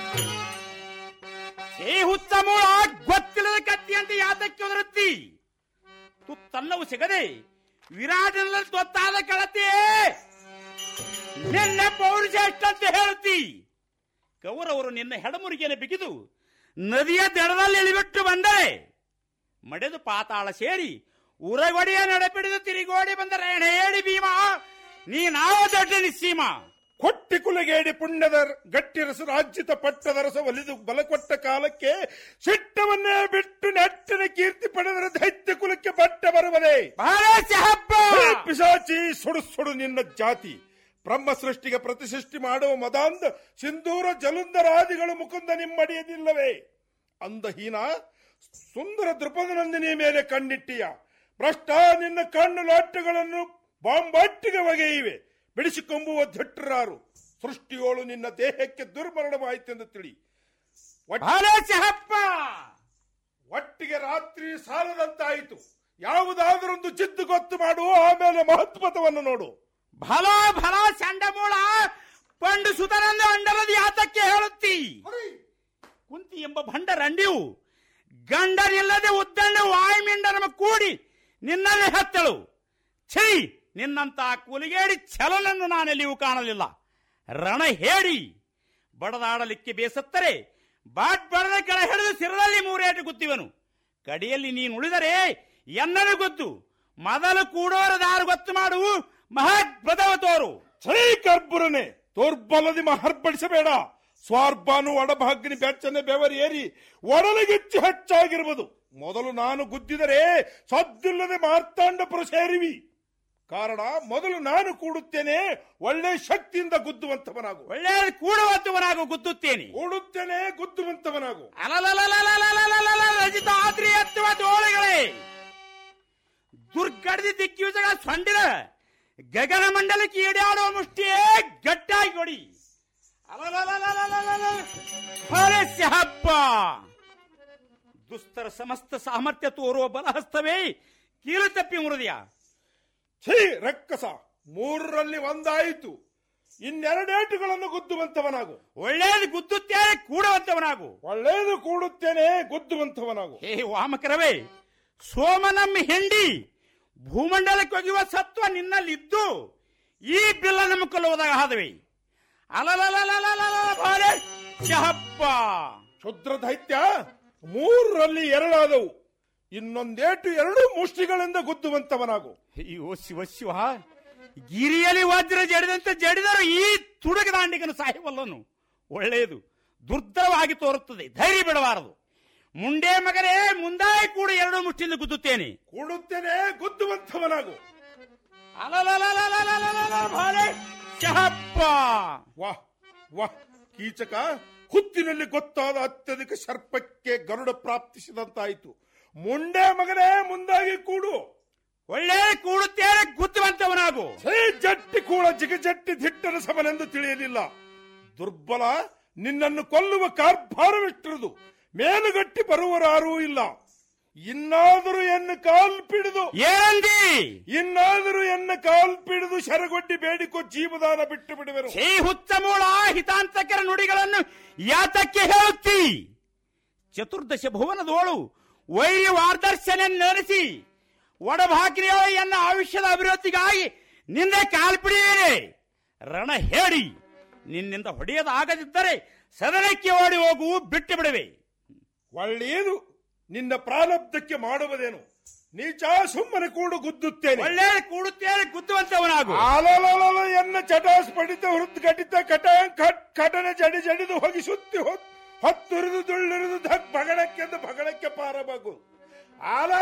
ಏ ಹುಚ್ಚ ಮೂಳ ಗೊತ್ತಿಲ್ಲದ ಕತ್ತಿ ಅಂತ ಯಾತಕ್ಕೆ ಒದರುತ್ತಿ ತುತ್ತನ್ನವು ಸಿಗದೆ ವಿರಾಟನಲ್ಲಿ ತೊತ್ತಾದ ಕಳತಿ ನಿನ್ನ ಪೌರುಷ ಎಷ್ಟಂತ ಹೇಳುತ್ತಿ ಕೌರವರು ನಿನ್ನ ಹೆಡಮುರಿಗೆನೆ ಬಿಗಿದು ನದಿಯ ದಡದಲ್ಲಿ ಇಳಿಬಿಟ್ಟು ಬಂದರೆ ಮಡೆದು ಪಾತಾಳ ಸೇರಿ ಉರಗೊಡೆಯ ನಡೆಪಿಡಿದು ತಿರುಗೋಡಿ ಬಂದರೆ ಹೇಳಿ ಭೀಮ ನೀ ನಾವು ದೊಡ್ಡ ನಿಸ್ಸೀಮ ಕೊಟ್ಟಿ ಕುಲಗೇಡಿ ಪುಣ್ಯದ ಗಟ್ಟಿರಸ ರಾಜ್ಯದ ಪಟ್ಟದ ರಸ ಒಲಿದು ಬಲಕೊಟ್ಟ ಕಾಲಕ್ಕೆ ಸಿಟ್ಟವನ್ನೇ ಬಿಟ್ಟು ನೆಟ್ಟಿನ ಕೀರ್ತಿ ಪಡೆದರ ದೈತ್ಯ ಕುಲಕ್ಕೆ ಬಟ್ಟ ಬರುವುದೇ ಬಹಳ ಹಬ್ಬ ಹೇ ಪಿಶಾಚಿ ಸುಡು ಸುಡು ನಿನ್ನ ಜಾತಿ ಬ್ರಹ್ಮ ಸೃಷ್ಟಿಗೆ ಪ್ರತಿಸೃಷ್ಟಿ ಮಾಡುವ ಮದಾಂಧ ಸಿಂಧೂರ ಜಲುಂಧರಾದಿಗಳು ಮುಕುಂದ ನಿಮ್ಮಡಿಯದಿಲ್ಲವೇ ಅಂದಹೀನ ಸುಂದರ ದೃಪದನಂದಿನಿಯ ಮೇಲೆ ಕಣ್ಣಿಟ್ಟಿಯ ಭ್ರಷ್ಟ ನಿನ್ನ ಕಣ್ಣು ಲಾಟಗಳನ್ನು ಬಾಂಬಟ್ಟಿಗೆ ಒಗೆಯಿವೆ ಬಿಡಿಸಿಕೊಂಬುವ ಧಟ್ಟರಾರು ಸೃಷ್ಟಿಯೋಳು ನಿನ್ನ ದೇಹಕ್ಕೆ ದುರ್ಮರಣವಾಯಿತೆಂದು ತಿಳಿ ಒಟ್ಟ- ಬಹಳ ಹಬ್ಬ ಒಟ್ಟಿಗೆ ರಾತ್ರಿ ಸಾಲದಂತಾಯಿತು ಯಾವುದಾದರೊಂದು ಜಿದ್ದು ಗೊತ್ತು ಮಾಡು ಆಮೇಲೆ ಮಹತ್ವತವನ್ನು ನೋಡು ಭಲ ಭಲ ಚಂಡಮೂಳ ಪಂಡು ಸುತರಂದು ಅಂಡರದು ಯಾತಕ್ಕೆ ಹೇಳುತ್ತಿ ಕುಂತಿ ಎಂಬ ಭಂಡ ರಂಡಿಯು ಗಂಡನಿಲ್ಲದೆ ಉದ್ದಂಡ ವಾಯುಮಿಂಡನ ಕೂಡಿ ನಿನ್ನಲ್ಲಿ ಹತ್ತಳು ಛೀ ನಿನ್ನಂತ ಕೂಲಿಗೇಡಿ ಛಲನನ್ನು ನಾನೆಲ್ಲಿಯೂ ಕಾಣಲಿಲ್ಲ ರಣ ಹೇಳಿ ಬಡದಾಡಲಿಕ್ಕೆ ಬೇಸತ್ತರೆ ಬಾಟ್ ಬಡದ ಕೆಳ ಹಿಡಿದು ಸಿರದಲ್ಲಿ ಮೂರೇಟು ಗುತ್ತಿವನು ಕಡೆಯಲ್ಲಿ ನೀನು ಉಳಿದರೆ ಎನ್ನನು ಗೊತ್ತು ಮೊದಲು ಕೂಡೋರ ದಾರು ಗೊತ್ತು ಮಾಡು ಮಹಾದ್ಭುತವ ತೋರು ಛೈ ಕರ್ಬುರನೆ ದೌರ್ಬಲದಿ ಮಹರ್ಪಡಿಸಬೇಡ ಸ್ವಾರ್ಬಾನು ಒಡಭಾಗ್ನಿ ಬೆಚ್ಚನೆ ಬೆವರಿ ಏರಿ ಒಡಲಿಗೆಚ್ಚು ಹೆಚ್ಚಾಗಿರುವುದು ಮೊದಲು ನಾನು ಗುದ್ದಿದರೆ ಸದ್ದಿಲ್ಲದೆ ಮಾರ್ತಾಂಡಪುರ ಸೇರಿವಿ ಕಾರಣ ಮೊದಲು ನಾನು ಕೂಡುತ್ತೇನೆ ಒಳ್ಳೆ ಶಕ್ತಿಯಿಂದ ಗುದ್ದುವಂತವನಾಗು ಒಳ್ಳೆಯದು ಕೂಡುವಂತವನಾಗು ಗುದ್ದುತ್ತೇನೆ ಕೂಡುತ್ತೇನೆ ಗುದ್ದುವಂತವನಾಗು ಅಲಲಲಲಲಲಲಲಲಲ ರಜಿತ ಆದ್ರಿ ಎತ್ತುವ ತೋಳುಗಳೇ ದುರ್ಗಡದಿ ದಿಕ್ಕಿಯುಜಗ ಸೊಂಡಿದ ಗಗನ ಮಂಡಲಕ್ಕೆ ಈಡಾಡುವ ಮುಷ್ಟಿಯೇ ಗಟ್ಟಾಗಿ ಕೊಡಿ ಅಲಲಲಲಲಲಲಲ. ಹೊರಸ್ಯ ಹಬ್ಬ ದುಸ್ತರ ಸಮಸ್ತ ಸಾಮರ್ಥ್ಯ ತೋರುವ ಬಲಹಸ್ತವೇ ಕೀಲು ತಪ್ಪಿ ಮುರಿದಿಯ ಛೀ ರಕ್ಕಸ ಮೂರರಲ್ಲಿ ಒಂದಾಯಿತು ಇನ್ನೆರಡೇಟುಗಳನ್ನು ಗುದ್ದುವಂತವನಾಗು ಒಳ್ಳೆಯದು ಗುದ್ದುತ್ತೇನೆ ಕೂಡುವಂತವನಾಗು ಒಳ್ಳೆಯದು ಕೂಡುತ್ತೇನೆ ಗುದ್ದುವಂತವನಾಗು ಹೇ ವಾಮಕರವೇ ಸೋಮನಮ್ಮ ಹೆಂಡಿ ಭೂಮಂಡಲಕ್ಕೆ ಒಗೆಯುವ ಸತ್ವ ನಿನ್ನಲ್ಲಿದ್ದು ಈ ಬಿಲ್ಲ ನಮ್ಮ ಕೊಲ್ಲುವುದಾಗ ಹಾದವೆ ಅಲಲಲಲಲಲಲ ಬಾರೆ ಶಹಪ್ಪ ಕ್ಷುದ್ರ ದೈತ್ಯ ಮೂರರಲ್ಲಿ ಎರಡಾದವು ಇನ್ನೊಂದೇಟು ಎರಡು ಮುಷ್ಟಿಗಳಿಂದ ಗುದ್ದುವಂತವನಾಗು ಅಯ್ಯೋ ಶಿವ ಶಿವ ಗಿರಿಯಲ್ಲಿ ವಜ್ರ ಜಡಿದಂತೆ ಜಡಿದರು ಈ ತುಡುಗ ದಾಂಡಿಗನು ಸಾಹಿವಲ್ಲನು ಒಳ್ಳೆಯದು ದುರ್ಧರವಾಗಿ ತೋರುತ್ತದೆ ಧೈರ್ಯ ಬಿಡಬಾರದು ಮುಂಡೆ ಮಗನೇ ಮುಂದಾಯಿ ಕೂಡ ಎರಡು ಮುಷ್ಟಿಯಿಂದ ಗುದ್ದುತ್ತೇನೆ ಕೂಡುತ್ತೇನೆ ಗುದ್ದುವಂತವನಾಗು ಅಲಲಲಲಲಲಲಲ ಬಾರೆ ಶಹಪ್ಪ ವಾಹ್ ವಾಹ್ ಕೀಚಕ ಹುತ್ತಿನಲ್ಲಿ ಗೊತ್ತಾದ ಅತ್ಯಧಿಕ ಸರ್ಪಕ್ಕೆ ಗರುಡ ಪ್ರಾಪ್ತಿಸಿದಂತಾಯಿತು ಮುಂಡೆ ಮಗನೇ ಮುಂದಾಗಿ ಕೂಡು ಒಳ್ಳೆ ಕೂಡುತ್ತೇನೆ ಗುದ್ದುವಂತವನಾಗು ಛೇ ಜಟ್ಟಿ ಕೂಡ ಜಿಗಜಟ್ಟಿ ದಿಟ್ಟನ ಸಮನೆಂದು ತಿಳಿಯಲಿಲ್ಲ ದುರ್ಬಲ ನಿನ್ನನ್ನು ಕೊಲ್ಲುವ ಕಾರ್ಭಾರವಿಟ್ಟಿರುವುದು ಮೇಲುಗಟ್ಟಿ ಬರುವರಾರೂ ಇಲ್ಲ ಇನ್ನಾದರೂ ಎನ್ನ ಕಾಲ್ ಪಿಡಿದು ಏನಂದಿ ಇನ್ನಾದರೂ ಎನ್ನ ಕಾಲ್ ಪಿಡಿದು ಶರಗೊಡ್ಡಿ ಬೇಡಿಕೊ ಜೀವದಾನ ಬಿಟ್ಟು ಬಿಡುವೆನು ಛೇ ಹುತ್ತ ಮೂಳ ಹಿತಾಂತಕರ ನುಡಿಗಳನ್ನು ಯಾತಕ್ಕೆ ಹೇಳುತ್ತಿ ಚತುರ್ದಶ ಭುವನದೋಳು ವೈರ್ಯ ವಾರ್ದರ್ಶನ ನಡೆಸಿ ಒಡಭಾಗ್ರಿಯ ಎನ್ನ ಆಯುಷ್ಯದ ಅಭಿವೃದ್ಧಿಗಾಗಿ ನಿಂದ ಕಾಲ್ಪಿಡಿಯೇನೆ ರಣ ಹೇಳಿ ನಿನ್ನಿಂದ ಹೊಡೆಯದಾಗದಿದ್ದರೆ ಸದನಕ್ಕೆ ಓಡಿ ಹೋಗು ಬಿಟ್ಟು ಬಿಡುವೆ ಒಳ್ಳೆಯದು ನಿನ್ನ ಪ್ರಾರಬ್ಧಕ್ಕೆ ಮಾಡುವುದೇನು ನೀಚ ಸುಮ್ಮನೆ ಕೂಡು ಗುದ್ದುತ್ತೇನೆ ಒಳ್ಳೆ ಕೂಡುತ್ತೇನೆ ಗುದ್ದುವಂತವನಾಗು ಆಲಲಲಲ ಎನ್ನ ಚಟಾಸ್ ಪಡಿತ ಹೃದ್ ಘಟಿತ ಕಟ ಕಟ್ ಕಟನೆ ಜಡಿ ಜಡಿದು ಹೋಗಿ ಸುತ್ತಿ ಹೊತ್- ಹೊತ್ತುರಿದು ದುಳ್ಳಿರಿದು ಧಕ್ ಭಗಳಕ್ಕೆಂದು ಭಗಳಕ್ಕೆ ಪಾರಬೇಕು ಆಲ